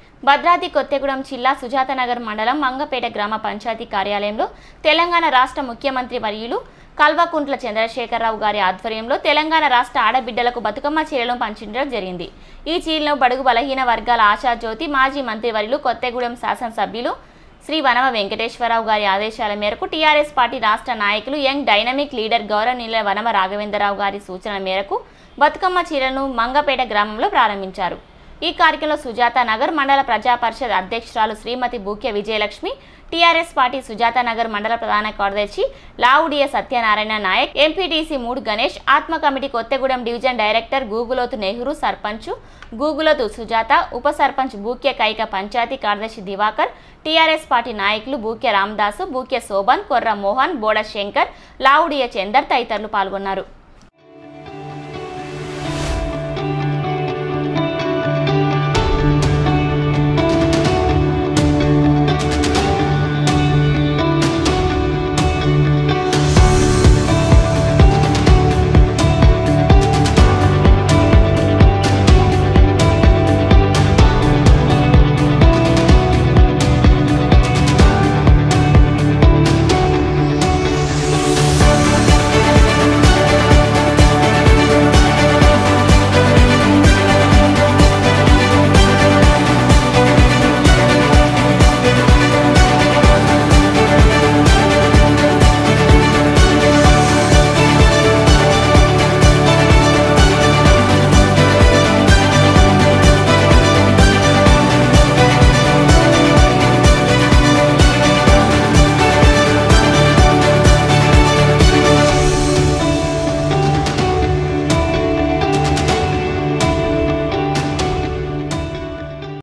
భద్రాద్రి కొత్తగూడెం జిల్లా సుజాతనగర్ మండలం మంగపేట గ్రామ పంచాయతీ కార్యాలయంలో తెలంగాణ రాష్ట్ర ముఖ్యమంత్రి వర్యులు కల్వకుంట్ల చంద్రశేఖరరావు గారి ఆధ్వర్యంలో తెలంగాణ రాష్ట్ర ఆడబిడ్డలకు బతుకమ్మ చీరలను పంచడం జరిగింది ఈ చీరలను బడుగు బలహీన వర్గాల ఆశాజ్యోతి మాజీ మంత్రి వర్యులు కొత్తగూడెం శాసనసభ్యులు శ్రీ వనమ వెంకటేశ్వరరావు గారి ఆదేశాల మేరకు టీఆర్ఎస్ పార్టీ రాష్ట్ర నాయకులు యంగ్ డైనమిక్ లీడర్ గౌరవనీయుల వనమ రాఘవేంద్రరావు గారి సూచన మేరకు బతుకమ్మ చీరలను మంగపేట గ్రామంలో ప్రారంభించారు ఈ కార్యక్రమంలో సుజాత నగర్ మండల ప్రజా పరిషత్ అధ్యక్షురాలు శ్రీమతి బూక్య విజయలక్ష్మి టీఆర్ఎస్ పార్టీ సుజాత నగర్ మండల ప్రధాన కార్యదర్శి లావుడియ సత్యనారాయణ నాయక్ ఎంపీటీసీ మూడు Ganesh ATMA committee Kothagudem division director Guguloth Nehru sarpanch Guguloth Sujatha ఉప సర్పంచ్ బూక్య కైక పంచాయతీ కార్యదర్శి దివాకర్ టీఆర్ఎస్ పార్టీ నాయకులు బూక్య రామదాసు బూక్య శోభన్ కొర్ర మోహన్ బోడ శంకర్ లావుడియ చందర్ తదితరులు పాల్గొన్నారు